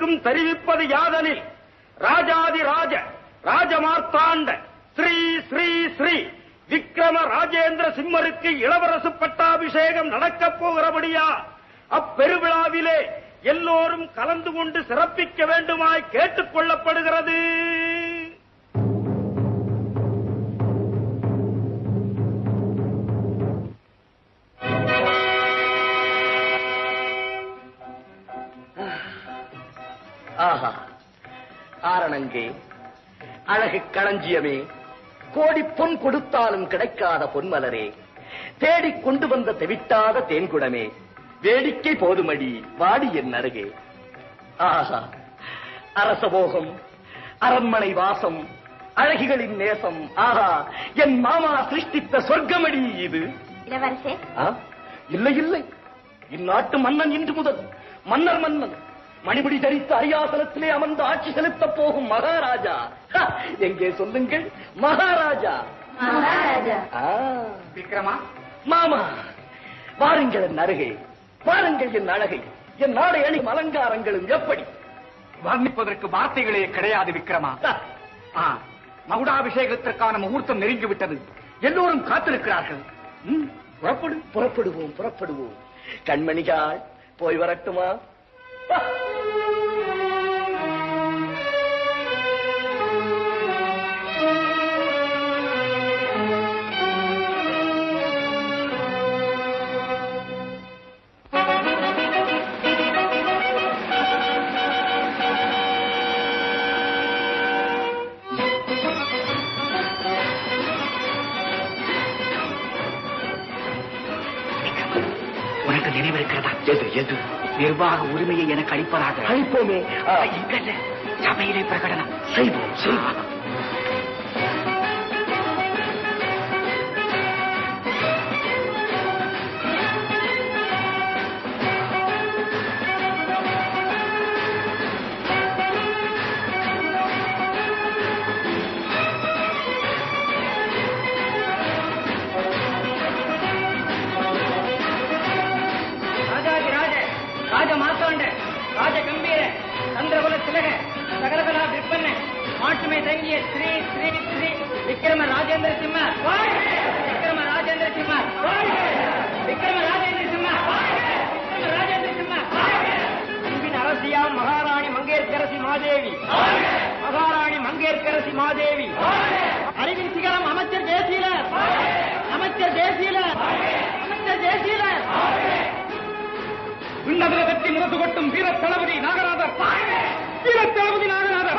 அனைவருக்கும் தெரிவிப்பது யாதனில் ராஜாதி ராஜ ராஜமார்த்தாண்ட ஸ்ரீ ஸ்ரீ ஸ்ரீ விக்ரம ராஜேந்திர சிம்மருக்கு இளவரசு பட்டாபிஷேகம் நடக்கப் போகிறபடியா அப்பெருவிழாவிலே எல்லோரும் கலந்து கொண்டு சிறப்பிக்க வேண்டுமாய் கேட்டுக் கொள்ளப்படுகிறது ஆஹா ஆரணங்கே அழகு களஞ்சியமே கோடி பொன் கொடுத்தாலும் கிடைக்காத பொன்மலரே தேடிக் கொண்டு வந்த தெவிட்டாத தேன்குடமே வேடிக்கை போதுமடி வாடி என் அருகே ஆஹா அரசபோகம் அரண்மனை வாசம் அழகிகளின் நேசம் ஆஹா என் மாமா சிருஷ்டித்த சொர்க்கமடி இது இளவரசே ஆ? இல்லை இல்லை இந்நாட்டு மன்னன் இன்று முதல் மன்னர் மன்னன் மணிமுடி தரித்து அரியாசனத்திலே அமர்ந்து ஆட்சி செலுத்தப் போகும் மகாராஜா ஹ, எங்கே சொல்லுங்கள் மகாராஜா மகாராஜா ஆ, விக்ரமா மாமா வாருங்கள் என் அருகே பாருங்கள் என் அழகை என் நாடை அணி அலங்காரங்களும் எப்படி வர்ணிப்பதற்கு வார்த்தைகளே கிடையாது விக்ரமா ஹ, ஆ, மகுடாபிஷேகத்திற்கான முகூர்த்தம் நெருங்கிவிட்டது எல்லோரும் காத்திருக்கிறார்கள் ம், புறப்படு புறப்படுவோம் புறப்படுவோம் கண்மணிகள் போய் வரட்டுமா ஹ. உனக்கு நினைவிருக்கிறதா எது எது நிர்வாக உரிமையை எனக்கு அளிப்பதாக அழிப்போமே ஆ, இங்கல்ல சபையிலே பிரகடனம் செய்வோம் செய்வோம் ராஜாதி ராஜ ராஜ மாத்தாண்ட ராஜ கம்பீர சந்திரகுல திலக சகலகலா விற்பன மாட்டுமை தங்கிய ஸ்ரீ ஸ்ரீ ஸ்ரீ விக்ரம ராஜேந்திர சிம்ம விக்ரம ராஜேந்திர சிம்ம விக்ரம ராஜேந்திர சிம்ம விக்ரம ராஜேந்திர சிம்ம அன்பின் அரசியா மகாராணி மங்கேற்கரசி மாதேவி மகாராணி மங்கேற்கரசி மாதேவி அறிவின் சிகரம் அமைச்சர் தேசியில அமைச்சர் தேசியில அமைச்சர் தேசியில விண்ணகரத்தை முரசு கொட்டும் வீர தளபதி நாகராஜர் வீர தளபதி நாகராஜர்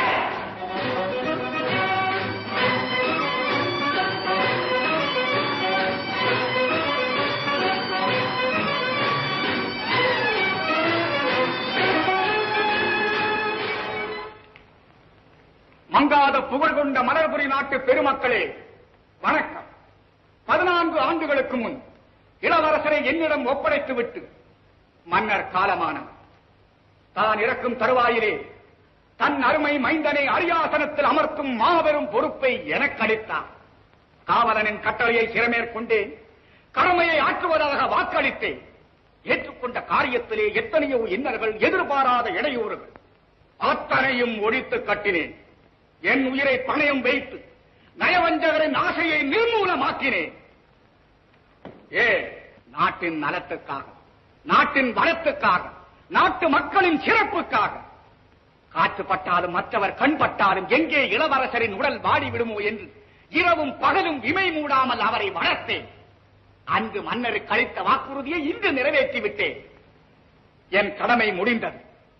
மங்காத புகழ் கொண்ட மலர்புரி நாட்டு பெருமக்களே வணக்கம் பதினான்கு ஆண்டுகளுக்கு முன் இளவரசரை என்னிடம் ஒப்படைத்து விட்டு மன்னர் காலமானவர் தான் இறக்கும் தருவாயிலே தன் அருமை மைந்தனை அரியாசனத்தில் அமர்த்தும் மாபெரும் பொறுப்பை எனக்கு அளித்தார் காவலனின் கட்டளையை சிறமேற்கொண்டேன் கடமையை ஆற்றுவதாக வாக்களித்தேன் ஏற்றுக்கொண்ட காரியத்திலே எத்தனையோ இன்னர்கள் எதிர்பாராத இடையூறுகள் அத்தனையும் ஒழித்து கட்டினேன் என் உயிரை பணயம் வைத்து நயவஞ்சகரின் ஆசையை நிர்மூலமாக்கினேன் ஏ நாட்டின் நலத்துக்காக நாட்டின் வளத்துக்காக நாட்டு மக்களின் சிறப்புக்காக காற்று பட்டாலும் மற்றவர் கண் பட்டாலும் எங்கே இளவரசரின் உடல் வாடி விடுமோ என்று இரவும் பகலும் இமை மூடாமல் அவரை வளர்த்தேன் அன்று மன்னருக்கு அளித்த வாக்குறுதியை இன்று நிறைவேற்றி விட்டேன் என் கடமை முடிந்தது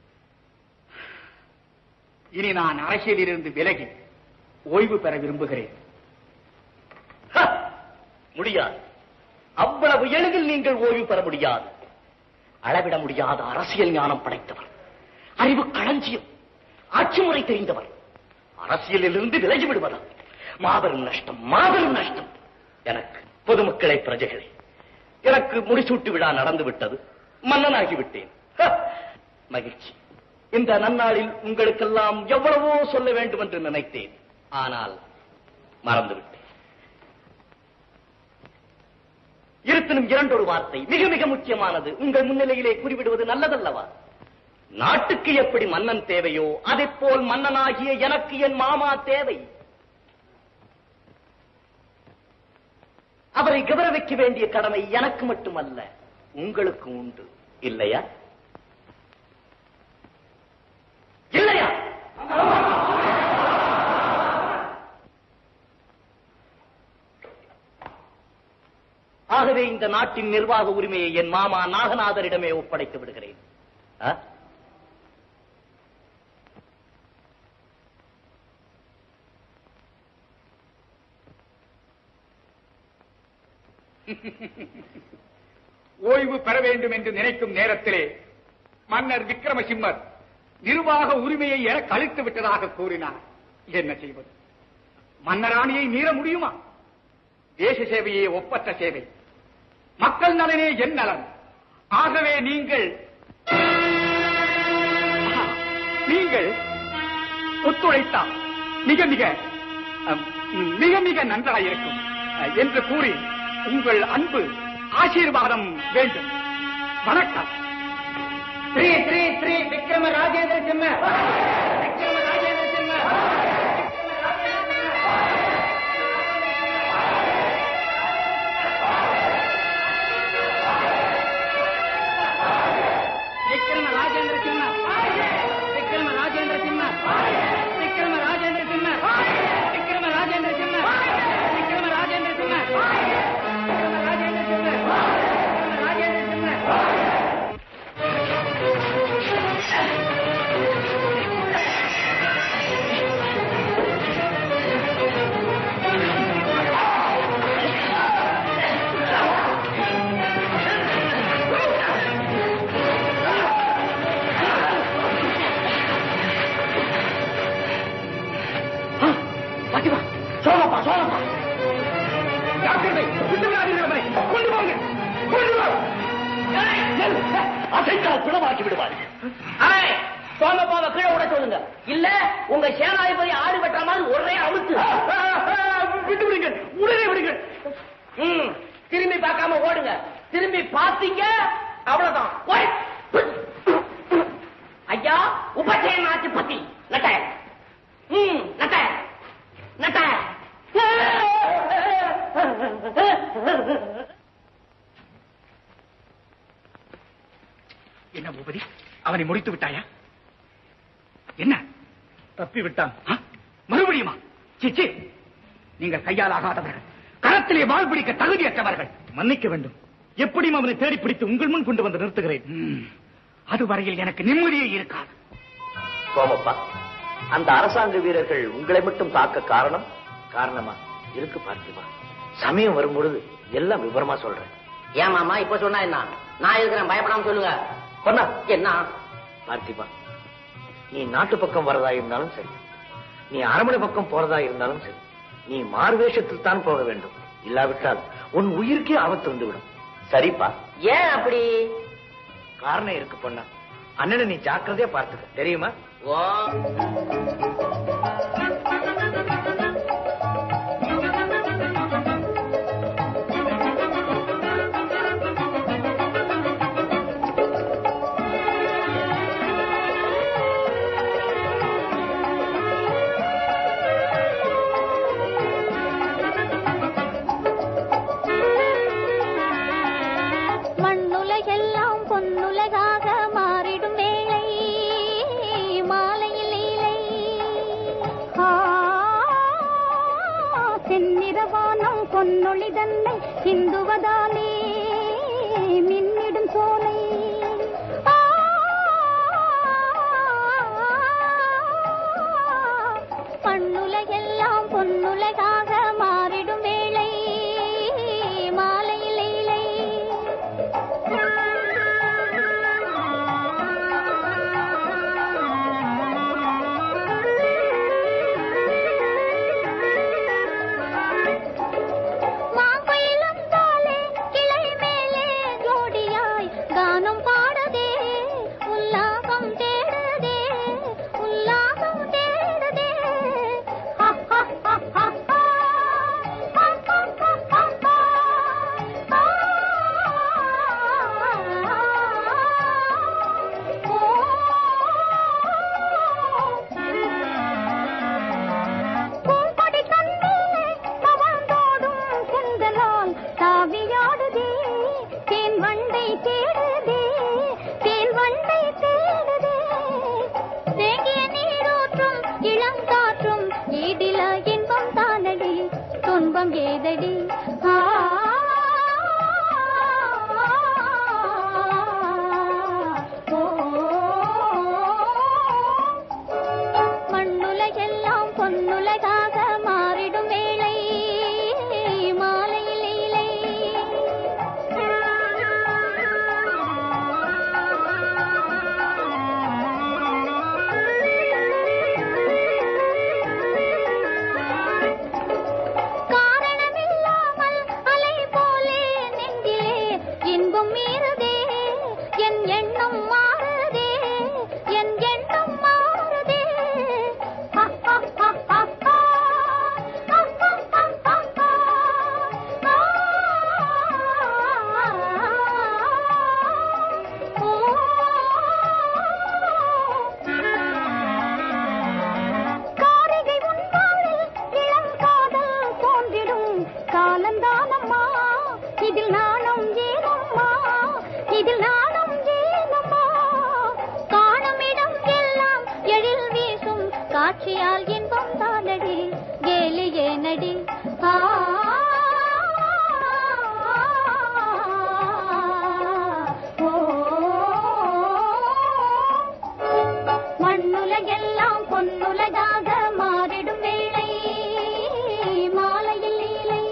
இனி நான் அரசியலிலிருந்து விலகி ஓய்வு பெற விரும்புகிறேன் ஹ! முடியாது அவ்வளவு எளிதில் நீங்கள் ஓய்வு பெற முடியாது அளவிட முடியாத அரசியல் ஞானம் படைத்தவர் அறிவு களஞ்சியம் ஆட்சி முறை தெரிந்தவர் அரசியலிலிருந்து விலகி விடுவதா மாபெரும் நஷ்டம் மாபெரும் நஷ்டம் எனக்கு பொதுமக்களை பிரஜைகளே எனக்கு முடிசூட்டு விழா நடந்து விட்டது மன்னனாகி விட்டேன் ஹ! மகிழ்ச்சி இந்த நன்னாளில் உங்களுக்கெல்லாம் எவ்வளவோ சொல்ல வேண்டும் என்று நினைத்தேன் ஆனால் மறந்துவிட்டேன் இருப்பினும் இரண்டொரு வார்த்தை மிக மிக முக்கியமானது உங்கள் முன்னிலையிலே குறிவிடுவது நல்லதல்லவா நாட்டுக்கு எப்படி மன்னன் தேவையோ அதைப் போல் மன்னனாகிய எனக்கு என் மாமா தேவை அவரை கௌரவிக்க வேண்டிய கடமை எனக்கு மட்டுமல்ல உங்களுக்கு உண்டு இல்லையா இல்லையா ஆகவே இந்த நாட்டின் நிர்வாக உரிமையை என் மாமா நாகநாதரிடமே ஒப்படைத்து விடுகிறேன் ஆ? ஓய்வு பெற வேண்டும் என்று நினைக்கும் நேரத்திலே மன்னர் விக்ரமசிம்மர் நிர்வாக உரிமையை எனக்கு அளித்து விட்டதாக கூறினார் என்ன செய்வது மன்னராணியை மீற முடியுமா தேச சேவையே ஒப்பற்ற சேவை மக்கள் நலனே என் நலன் ஆகவே நீங்கள் ஆஹா, நீங்கள் ஒத்துழைத்தால் மிக மிக அம், மிக மிக நன்றாயிருக்கும் அஹ், என்று கூறி உங்கள் அன்பு ஆசீர்வாதம் வேண்டும் வணக்கம் ஸ்ரீ ஸ்ரீ ஸ்ரீ விக்ரம ராஜேந்திர சிம்ம விக்ரம ராஜேந்திர சிம்ம விக்ரம ராஜேந்திர சிம்ம விக்ரம ராஜேந்திர சிம்ம விக்ரம ராஜேந்திர சிம்ம விக்ரம ராஜேந்திர சிம்ம விக்ரம ராஜேந்திர சிம்ம விக்ரம ராஜேந்திர சிம்ம விக்ரம ராஜேந்திர சிம்ம பாத்திமா சோழப்பா சோழப்பா ஜாக்கிரதை விட்டு விடாதீர்கள் அவரை. கொண்டு போங்க கொண்டு போ அசைத்தால் பிணமாக்கி விடுவார் சோமப்பாவை கீழே விட சொல்லுங்க இல்ல உங்க சேனாதிபதி ஆடு வெட்டுற மாதிரி ஒரே அமுத்து விட்டு விடுங்க உடனே விடுங்க ம், திரும்பி பார்க்காம ஓடுங்க திரும்பி பார்த்தீங்க அவ்வளவுதான் ஓய். ஐயா உபச்சயன் ஆட்சி பத்தி நட்ட ம் நட்ட நட்ட என்ன பூபதி அவனை முடித்து விட்டாயா என்ன தப்பி விட்டான் ஆ? மறுபடியுமா சிச்சி நீங்கள் கையால் ஆகாதவர்கள் களத்திலே வாழ் பிடிக்க தகுதியற்றவர்கள் மன்னிக்க வேண்டும் எப்படியும் அவனை தேடி பிடித்து உங்கள் முன் கொண்டு வந்து நிறுத்துகிறேன் ம், அதுவரையில் எனக்கு நிம்மதியே இருக்காது சோமப்பா அந்த அரசாங்க வீரர்கள் உங்களை மட்டும் தாக்க காரணம் காரணமா இருக்கு பார்த்திபா சமயம் வரும்பொழுது எல்லாம் விவரமா சொல்றேன் ஏன் மாமா இப்ப சொன்னா என்ன நான் இருக்கிறேன் பயப்படாம சொல்லுங்க பொன்னா என்ன பார்த்திபா நீ நாட்டு பக்கம் வரதா இருந்தாலும் சரி நீ அரண்மனை பக்கம் போறதா இருந்தாலும் சரி நீ மார்வேஷத்தில் தான் போக வேண்டும் இல்லாவிட்டால் உன் உயிருக்கே ஆபத்து வந்துவிடும் சரிப்பா ஏன் அப்படி காரணம் இருக்கு பொண்ணா அண்ணனை நீ ஜாக்கிரதையா பார்த்துக்க தெரியுமா ஓ மண்ணுலகெல்லாம் பொன்னுலகாக மாறிடும் வேளை மாலையில் லீலை ஆ, செந்நிறவானம் பொன்னொளி தன்னை சிந்துவதாலே மின்னிடும் சோலை ஆ, மண்ணுலகெல்லாம் பொன்னுலகாக மாறிடும் வேளை மாலையில் லீலை மாங்குயிலும் போலே கிள தேடுதே தேன் வண்டை தேடுதே தேங்கிய நீரூற்றும் இளங்காற்றும் ஈடில இன்பம் தானடி துன்பம் ஏதடி ஆ மண்ணுலகெல்லாம் பொன்னுலகாக மாறிடும் வேளை மாலையில் இலை காரணமில்லாமல் அலை போலே நெஞ்சிலே இன்பம் மீறுதே என் எண்ணம் மாறுதே என் எண்ணம் மாறுதே ஹா, ஹா, ஹா, ஹா, ஹா. ஹா, ஹா, ஹா, ஹா, ஹா. காரிகை உன்னாளில் இளம் காதல் தோன்றிடும் காலந்தானம்மா இதில் நானும் ஏனம்மா இதில் நானும் ஏனம்மா காணும் இடம் எல்லாம் எழில் வீசும் காட்சியால் இன்பம் தானடி கேலி ஏனடி ஆ மண்ணுலகெல்லாம் பொன்னுலகாக மாறிடும் வேளை மாலையில் லீலை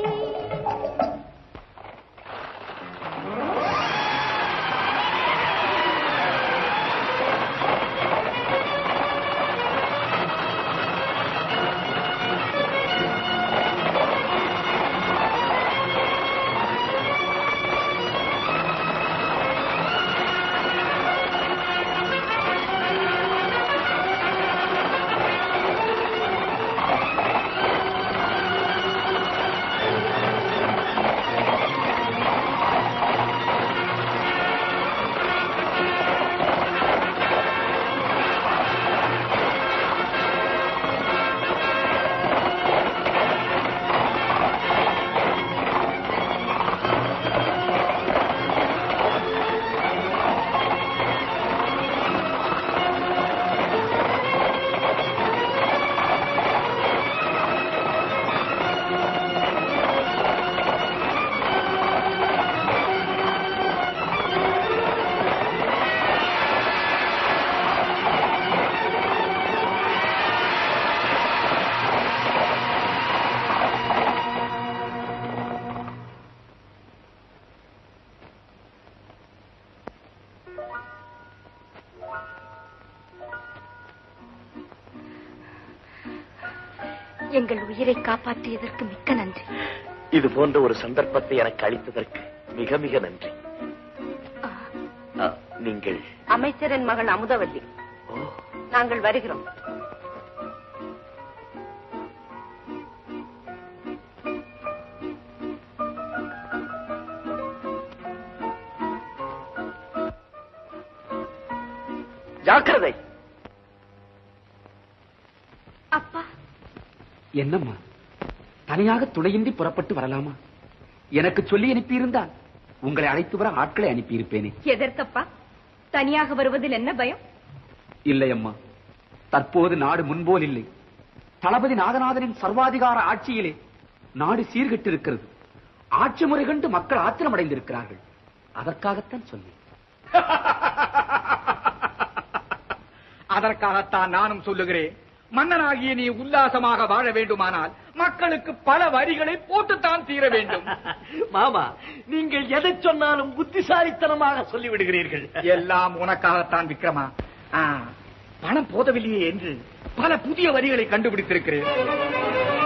எங்கள் உயிரை காப்பாற்றியதற்கு மிக்க நன்றி இது போன்ற ஒரு சந்தர்ப்பத்தை எனக்கு அளித்ததற்கு மிக மிக நன்றி ஆ, ஆ, நீங்கள் அமைச்சரின் மகள் அமுதவல்லி ஓ நாங்கள் வருகிறோம் ஜாக்கிரதை அப்பா என்னம்மா தனியாக துணையின்றி புறப்பட்டு வரலாமா எனக்கு சொல்லி அனுப்பியிருந்தால் உங்களை அழைத்து வர ஆட்களை அனுப்பியிருப்பேனே எதற்கப்பா தனியாக வருவதில் என்ன பயம் இல்லை அம்மா தற்போது நாடு முன்போல் இல்லை தளபதி நாகநாதனின் சர்வாதிகார ஆட்சியிலே நாடு சீர்கெட்டிருக்கிறது ஆட்சி முறை கண்டு மக்கள் ஆத்திரமடைந்திருக்கிறார்கள் அதற்காகத்தான் சொன்னேன் அதற்காகத்தான் நானும் சொல்லுகிறேன் மன்னனாகிய நீ உல்லாசமாக வாழ வேண்டுமானால் மக்களுக்கு பல வரிகளை போட்டுத்தான் தீர வேண்டும் மாமா நீங்கள் எதை சொன்னாலும் புத்திசாலித்தனமாக சொல்லிவிடுகிறீர்கள் எல்லாம் உனக்காகத்தான் விக்ரமா ஆ, பணம் போதவில்லையே என்று பல புதிய வரிகளை கண்டுபிடித்திருக்கிறேன்